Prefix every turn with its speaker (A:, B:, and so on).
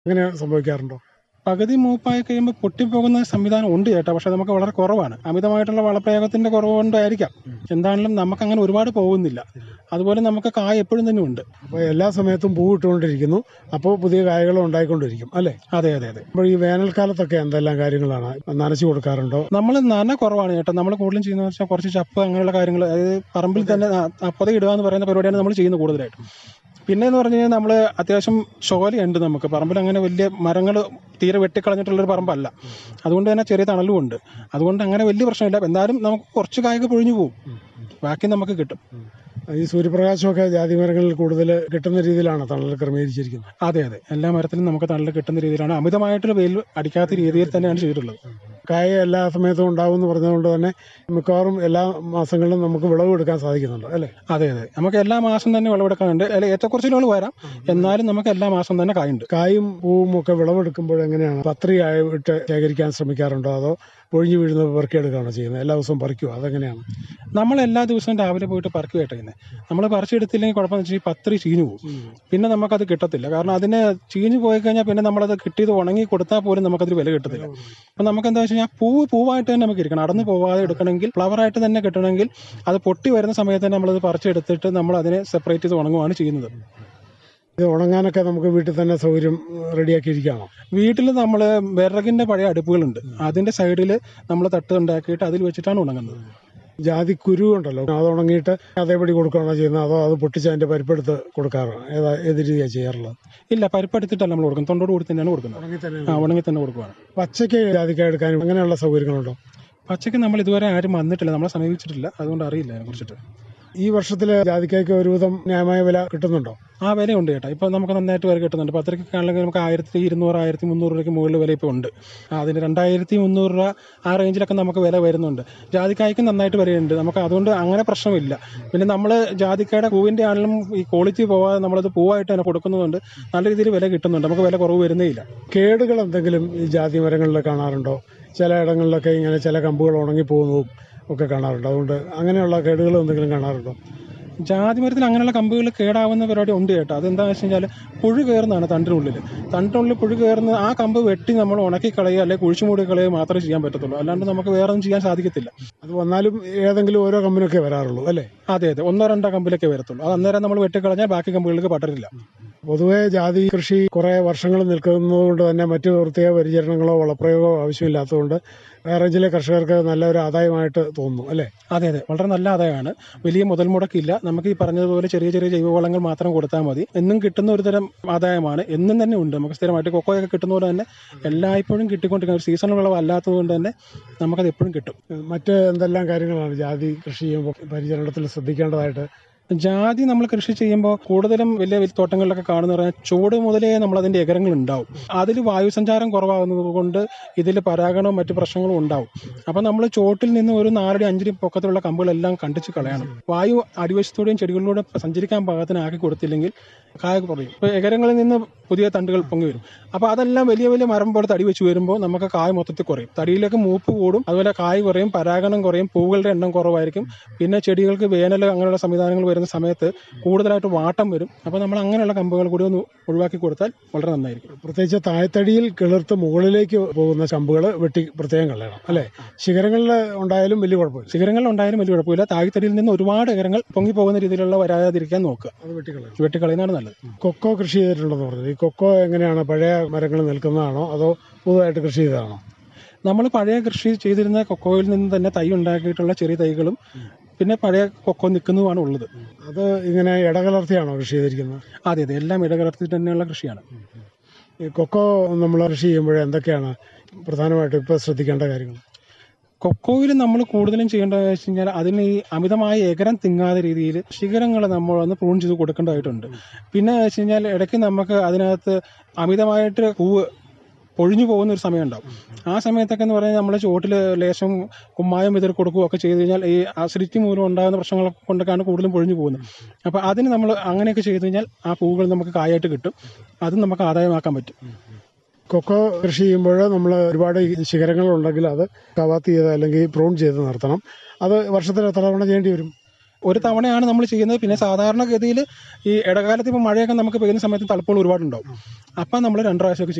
A: അങ്ങനെ സംഭവിക്കാറുണ്ടോ
B: പകുതി മൂപ്പായി കഴിയുമ്പോൾ പൊട്ടിപ്പോകുന്ന സംവിധാനം ഉണ്ട് ചേട്ടാ പക്ഷെ നമുക്ക് വളരെ കുറവാണ് അമിതമായിട്ടുള്ള വളപ്രയോഗത്തിന്റെ കുറവ് കൊണ്ടായിരിക്കാം എന്താണെങ്കിലും നമുക്ക് അങ്ങനെ ഒരുപാട് പോകുന്നില്ല അതുപോലെ നമുക്ക് കായ എപ്പോഴും തന്നെ ഉണ്ട്
A: അപ്പോൾ എല്ലാ സമയത്തും പൂ ഇട്ടുകൊണ്ടിരിക്കുന്നു അപ്പോൾ പുതിയ കായകൾ ഉണ്ടായിക്കൊണ്ടിരിക്കും അല്ലേ
B: അതെ അതെ അതെ
A: അപ്പോൾ ഈ വേനൽക്കാലത്തൊക്കെ എന്തെല്ലാം കാര്യങ്ങളാണ് നനച്ചു കൊടുക്കാറുണ്ടോ
B: നമ്മൾ നന കുറവാണ് ചേട്ടാ നമ്മൾ കൂടുതലും ചെയ്യുന്നത് വെച്ചാൽ കുറച്ച് ചപ്പ് അങ്ങനെയുള്ള കാര്യങ്ങൾ അതായത് പറമ്പിൽ തന്നെ അപ്പത ഇടുക എന്ന് പറയുന്ന പരിപാടിയാണ് നമ്മൾ ചെയ്യുന്നത് കൂടുതലായിട്ടും പിന്നെ എന്ന് പറഞ്ഞു കഴിഞ്ഞാൽ നമ്മൾ അത്യാവശ്യം ചോലയുണ്ട് നമുക്ക് പറമ്പിൽ അങ്ങനെ വലിയ മരങ്ങൾ തീരെ വെട്ടിക്കളഞ്ഞിട്ടുള്ളൊരു പറമ്പല്ല അതുകൊണ്ട് തന്നെ ചെറിയ തണലും ഉണ്ട് അതുകൊണ്ട് അങ്ങനെ വലിയ പ്രശ്നമില്ല എന്നാലും നമുക്ക് കുറച്ച് കായൊക്കെ പൊഴിഞ്ഞു പോകും ബാക്കി നമുക്ക് കിട്ടും
A: ഈ സൂര്യപ്രകാശമൊക്കെ ജാതി മരങ്ങളിൽ കൂടുതൽ കിട്ടുന്ന രീതിയിലാണ് തണൽ ക്രമീകരിച്ചിരിക്കുന്നത്
B: അതെ അതെ എല്ലാ മരത്തിലും നമുക്ക് തണൽ കിട്ടുന്ന രീതിയിലാണ് അമിതമായിട്ടുള്ള വെയിൽ അടിക്കാത്ത രീതിയിൽ തന്നെയാണ് ചെയ്തിട്ടുള്ളത്
A: കായ എല്ലാ സമയത്തും ഉണ്ടാവും എന്ന് പറഞ്ഞതുകൊണ്ട് തന്നെ മിക്കവാറും എല്ലാ മാസങ്ങളിലും നമുക്ക് വിളവ് എടുക്കാൻ സാധിക്കുന്നുണ്ട് അല്ലേ
B: അതെ അതെ നമുക്ക് എല്ലാ മാസം തന്നെ വിളവെടുക്കാനുണ്ട് അല്ലെ ഏറ്റക്കുറച്ചിലുകൾ വരാം എന്നാലും നമുക്ക് എല്ലാ മാസം തന്നെ കായുണ്ട്
A: കായും പൂവും ഒക്കെ വിളവെടുക്കുമ്പോൾ എങ്ങനെയാണ് പത്രിയായിട്ട് ശേഖരിക്കാൻ ശ്രമിക്കാറുണ്ടോ അതോ പൊഴിഞ്ഞു വീഴുന്നത് പെറുക്കിയെടുക്കുകയാണോ ചെയ്യുന്നത് എല്ലാ ദിവസവും പറിക്കുമോ അതെങ്ങനെയാണ്
B: നമ്മൾ എല്ലാ ദിവസവും രാവിലെ പോയിട്ട് പറക്കി വേട്ടയുന്നത് നമ്മൾ പറിച്ചെടുത്തില്ലെങ്കിൽ കുഴപ്പമെന്ന് വെച്ചാൽ ഈ പത്രി ചീഞ്ഞു പോകും പിന്നെ നമുക്കത് കിട്ടത്തില്ല കാരണം അതിന് ചീഞ്ഞു പോയി കഴിഞ്ഞാൽ പിന്നെ നമ്മളത് കിട്ടിയത് ഉണങ്ങി കൊടുത്താൽ പോലും നമുക്കതിൽ വില കിട്ടത്തില്ല അപ്പം നമുക്ക് എന്താ വെച്ച് കഴിഞ്ഞാൽ പൂവ് പൂവായിട്ട് തന്നെ നമുക്ക് ഇരിക്കണം അടന്നു പോവാതെ എടുക്കണമെങ്കിൽ ഫ്ലവറായിട്ട് തന്നെ കിട്ടണമെങ്കിൽ അത് പൊട്ടി വരുന്ന സമയത്ത് തന്നെ നമ്മളത് പറിച്ചെടുത്തിട്ട് നമ്മൾ അതിനെ സെപ്പറേറ്റ് ചെയ്ത് ഉണങ്ങുകയാണ് ചെയ്യുന്നത്
A: ഇത് ഉണങ്ങാനൊക്കെ നമുക്ക് വീട്ടിൽ തന്നെ സൗകര്യം റെഡിയാക്കിയിരിക്കുകയാണോ
B: വീട്ടിൽ നമ്മൾ വിറകിന്റെ പഴയ അടുപ്പുകളുണ്ട് അതിന്റെ സൈഡിൽ നമ്മൾ തട്ട് ഉണ്ടാക്കിയിട്ട് അതിൽ വെച്ചിട്ടാണ് ഉണങ്ങുന്നത്
A: ജാതി കുരു ഉണ്ടല്ലോ അത് ഉണങ്ങിയിട്ട് അതേപടി കൊടുക്കുകയാണോ ചെയ്യുന്നത് അതോ അത് പൊട്ടിച്ച് അതിന്റെ പരിപ്പെടുത്ത് കൊടുക്കാറോ ഏതാ ഏത് രീതിയാണ് ചെയ്യാറുള്ളത്
B: ഇല്ല പരിപ്പെടുത്തിട്ടല്ല നമ്മൾ കൊടുക്കുന്നത് തൊണ്ടോട് കൂടി തന്നെയാണ് കൊടുക്കുന്നത്
A: ഉണങ്ങി തന്നെ
B: ആ ഉണങ്ങി തന്നെ കൊടുക്കുകയാണ്
A: പച്ചയ്ക്ക് ജാതിക്ക എടുക്കാനും അങ്ങനെയുള്ള സൗകര്യങ്ങളുണ്ടോ
B: പച്ചയ്ക്ക് നമ്മൾ ഇതുവരെ ആരും വന്നിട്ടില്ല നമ്മളെ സമീപിച്ചിട്ടില്ല അതുകൊണ്ട് അറിയില്ല അതിനെ കുറിച്ചിട്ട്
A: ഈ വർഷത്തില് ജാതിക്കയ്ക്ക് ഒരുവിധം ന്യായമായ വില കിട്ടുന്നുണ്ടോ
B: ആ വിലയുണ്ട് ചേട്ടാ ഇപ്പൊ നമുക്ക് നന്നായിട്ട് വില കിട്ടുന്നുണ്ട് പത്രയ്ക്ക് ആണെങ്കിൽ നമുക്ക് ആയിരത്തി ഇരുന്നൂറ് ആയിരത്തി മുന്നൂറ് രൂപയ്ക്ക് മുകളിൽ വില ഇപ്പോൾ ഉണ്ട് ആ, അതിന് രണ്ടായിരത്തി മുന്നൂറ് രൂപ ആ റേഞ്ചിലൊക്കെ നമുക്ക് വില വരുന്നുണ്ട് ജാതിക്കായ്ക്ക് നന്നായിട്ട് വിലയുണ്ട് നമുക്ക് അതുകൊണ്ട് അങ്ങനെ പ്രശ്നമില്ല പിന്നെ നമ്മൾ ജാതിക്കയുടെ പൂവിന്റെ ആണെങ്കിലും ഈ ക്വാളിറ്റി പോവാതെ നമ്മളത് പൂവായിട്ട് തന്നെ കൊടുക്കുന്നതുകൊണ്ട് നല്ല രീതിയിൽ വില കിട്ടുന്നുണ്ട് നമുക്ക് വില കുറവ് വരുന്നേ ഇല്ല
A: കേടുകൾ എന്തെങ്കിലും ഈ ജാതി മരങ്ങളിൽ കാണാറുണ്ടോ ചില ഇടങ്ങളിലൊക്കെ ഇങ്ങനെ ചില കമ്പുകൾ ഉണങ്ങി പോകുന്നതും ഒക്കെ കാണാറുണ്ട് അതുകൊണ്ട് അങ്ങനെയുള്ള കേടുകൾ എന്തെങ്കിലും കാണാറുണ്ടോ
B: ജാതി മരത്തിൽ അങ്ങനെയുള്ള കമ്പുകൾ കേടാവുന്ന പരിപാടി ഉണ്ട് കേട്ടോ അതെന്താണെന്ന് വെച്ച് കഴിഞ്ഞാൽ പുഴു കയറുന്നതാണ് തണ്ടിനുള്ളിൽ തണ്ടിനുള്ളിൽ പുഴു കയറുന്ന ആ കമ്പ് വെട്ടി നമ്മൾ ഉണക്കി കളയുക അല്ലെങ്കിൽ കുഴിച്ചു മൂടി കളയുക മാത്രമേ ചെയ്യാൻ പറ്റത്തുള്ളൂ അല്ലാണ്ട് നമുക്ക് വേറെ ഒന്നും ചെയ്യാൻ സാധിക്കത്തില്ല
A: അത് വന്നാലും ഏതെങ്കിലും ഓരോ കമ്പനിയൊക്കെ വരാറുള്ളൂ അല്ലേ
B: അതെ അതെ ഒന്നോ രണ്ടോ കമ്പിലൊക്കെ വരത്തുള്ളൂ അത് അന്നേരം നമ്മൾ വെട്ടിക്കളഞ്ഞാൽ ബാക്കി കമ്പുകൾക്ക് പടരില്ല
A: പൊതുവെ ജാതി കൃഷി കുറെ വർഷങ്ങൾ നിൽക്കുന്നതുകൊണ്ട് തന്നെ മറ്റു പ്രത്യേക പരിചരണങ്ങളോ വളപ്രയോഗമോ ആവശ്യമില്ലാത്തതുകൊണ്ട് റേഞ്ചിലെ കർഷകർക്ക് നല്ലൊരു ആദായമായിട്ട് തോന്നുന്നു അല്ലേ
B: അതെ അതെ വളരെ നല്ല ആദായമാണ് വലിയ മുതൽ മുടക്കില്ല നമുക്ക് ഈ പറഞ്ഞതുപോലെ ചെറിയ ചെറിയ ജൈവവളങ്ങൾ മാത്രം കൊടുത്താൽ മതി എന്നും കിട്ടുന്ന ഒരു തരം ആദായമാണ് എന്നും തന്നെ ഉണ്ട് നമുക്ക് സ്ഥിരമായിട്ട് കൊക്കോയൊക്കെ കിട്ടുന്ന പോലെ തന്നെ എല്ലായ്പ്പോഴും കിട്ടിക്കൊണ്ടിരിക്കുന്ന ഒരു സീസണൽ വിളവ് അല്ലാത്തത് കൊണ്ട് തന്നെ നമുക്കത് എപ്പോഴും കിട്ടും
A: മറ്റ് എന്തെല്ലാം കാര്യങ്ങളാണ് ജാതി കൃഷി ചെയ്യുമ്പോൾ പരിചരണത്തിൽ ശ്രദ്ധിക്കേണ്ടതായിട്ട്
B: ജാതി നമ്മൾ കൃഷി ചെയ്യുമ്പോൾ കൂടുതലും വലിയ വലിയ തോട്ടങ്ങളിലൊക്കെ കാണുന്ന പറഞ്ഞാൽ ചൂട് മുതലേ നമ്മൾ അതിന്റെ എകരങ്ങൾ ഉണ്ടാവും അതിൽ വായുസഞ്ചാരം കുറവാകുന്നത് കൊണ്ട് ഇതിൽ പരാഗണവും മറ്റു പ്രശ്നങ്ങളും ഉണ്ടാവും അപ്പം നമ്മൾ ചോട്ടിൽ നിന്ന് ഒരു നാലടി അഞ്ചടി പൊക്കത്തിലുള്ള കമ്പുകളെല്ലാം കണ്ടിച്ച് കളയണം വായു അടിവശത്തൂടെയും ചെടികളിലൂടെ സഞ്ചരിക്കാൻ പാകത്തിന് ആക്കി കൊടുത്തില്ലെങ്കിൽ കായ കുറയും ഇപ്പോൾ എകരങ്ങളിൽ നിന്ന് പുതിയ തണ്ടുകൾ പൊങ്ങി വരും അപ്പോൾ അതെല്ലാം വലിയ വലിയ മരം പോലെ തടി വെച്ച് വരുമ്പോൾ നമുക്ക് കായ മൊത്തത്തിൽ കുറയും തടിയിലേക്ക് മൂപ്പ് കൂടും അതുപോലെ കായ് കുറയും പരാഗണം കുറയും പൂവുകളുടെ എണ്ണം കുറവായിരിക്കും പിന്നെ ചെടികൾക്ക് വേനൽ അങ്ങനെയുള്ള സംവിധാനങ്ങൾ വരുന്ന സമയത്ത് കൂടുതലായിട്ട് വാട്ടം വരും അപ്പോൾ നമ്മൾ അങ്ങനെയുള്ള കമ്പുകൾ കൂടി ഒന്ന് ഒഴിവാക്കി കൊടുത്താൽ വളരെ നന്നായിരിക്കും
A: പ്രത്യേകിച്ച് താഴത്തടിയിൽ കിളിർത്ത് മുകളിലേക്ക് പോകുന്ന ചമ്പുകൾ വെട്ടി പ്രത്യേകം കളയണം അല്ലേ ശിഖരങ്ങളിൽ ഉണ്ടായാലും വലിയ കുഴപ്പമില്ല
B: ശിഖരങ്ങൾ ഉണ്ടായാലും വലിയ കുഴപ്പമില്ല താഴ്ത്തടിയിൽ നിന്ന് ഒരുപാട് ഇകരങ്ങൾ പൊങ്ങി പോകുന്ന രീതിയിലുള്ള വരാതിരിക്കാൻ നോക്കുക
A: അത് വെട്ടിക്കളയണം
B: വെട്ടിക്കളയുന്നതാണ് നല്ലത്
A: കൊക്കോ കൃഷി ചെയ്തിട്ടുണ്ടെന്ന് പറഞ്ഞത് ഈ കൊക്കോ എങ്ങനെയാണ് പഴയ മരങ്ങൾ നിൽക്കുന്നതാണോ അതോ പുതുതായിട്ട് കൃഷി ചെയ്തതാണോ
B: നമ്മൾ പഴയ കൃഷി ചെയ്തിരുന്ന കൊക്കോയിൽ നിന്ന് തന്നെ തൈ ഉണ്ടാക്കിയിട്ടുള്ള ചെറിയ തൈകളും പിന്നെ പഴയ കൊക്കോ നിൽക്കുന്നതുമാണ് ഉള്ളത്
A: അത് ഇങ്ങനെ ഇടകലർത്തിയാണോ കൃഷി ചെയ്തിരിക്കുന്നത്
B: അതെ അതെ എല്ലാം ഇടകലർത്തി തന്നെയുള്ള കൃഷിയാണ്
A: ഈ കൊക്കോ നമ്മൾ കൃഷി ചെയ്യുമ്പോൾ എന്തൊക്കെയാണ് പ്രധാനമായിട്ടും ഇപ്പോൾ ശ്രദ്ധിക്കേണ്ട കാര്യങ്ങൾ
B: കൊക്കോയിൽ നമ്മൾ കൂടുതലും ചെയ്യേണ്ടത് വെച്ച് കഴിഞ്ഞാൽ അതിന് ഈ അമിതമായ ഏകരം തിങ്ങാത്ത രീതിയിൽ ശിഖരങ്ങൾ നമ്മൾ ഒന്ന് പ്രൂൺ ചെയ്ത് കൊടുക്കേണ്ടതായിട്ടുണ്ട് പിന്നെ വെച്ച് കഴിഞ്ഞാൽ ഇടയ്ക്ക് നമുക്ക് അതിനകത്ത് അമിതമായിട്ട് പൂവ് പൊഴിഞ്ഞു പോകുന്ന ഒരു സമയം ഉണ്ടാവും ആ സമയത്തൊക്കെ എന്ന് പറഞ്ഞാൽ നമ്മൾ ചോട്ടിൽ ലേശം കുമ്മായം വിതറി കൊടുക്കുകയോ ഒക്കെ ചെയ്ത് കഴിഞ്ഞാൽ ഈ അസിഡിറ്റി മൂലം ഉണ്ടാകുന്ന പ്രശ്നങ്ങൾ കൊണ്ടൊക്കെയാണ് കൂടുതലും പൊഴിഞ്ഞു പോകുന്നത് അപ്പോൾ അതിന് നമ്മൾ അങ്ങനെയൊക്കെ ചെയ്ത് കഴിഞ്ഞാൽ ആ പൂവുകൾ നമുക്ക് കായായിട്ട് കിട്ടും അതും നമുക്ക് ആദായമാക്കാൻ പറ്റും
A: കൊക്കോ കൃഷി ചെയ്യുമ്പോൾ നമ്മൾ ഒരുപാട് ശിഖരങ്ങൾ ഉണ്ടെങ്കിൽ അത് കവാത്ത് ചെയ്ത് അല്ലെങ്കിൽ പ്രൂൺ ചെയ്ത് നിർത്തണം അത് വർഷത്തിൽ എത്ര തവണ ചെയ്യേണ്ടി വരും
B: ഒരു തവണയാണ് നമ്മൾ ചെയ്യുന്നത് പിന്നെ സാധാരണഗതിയിൽ ഈ ഇടകാലത്ത് ഇപ്പോൾ മഴയൊക്കെ നമുക്ക് പെയ്യുന്ന സമയത്ത് തലപ്പോൾ ഒരുപാടുണ്ടാവും അപ്പം നമ്മൾ രണ്ട് പ്രാവശ്യമൊക്കെ ചെയ്യും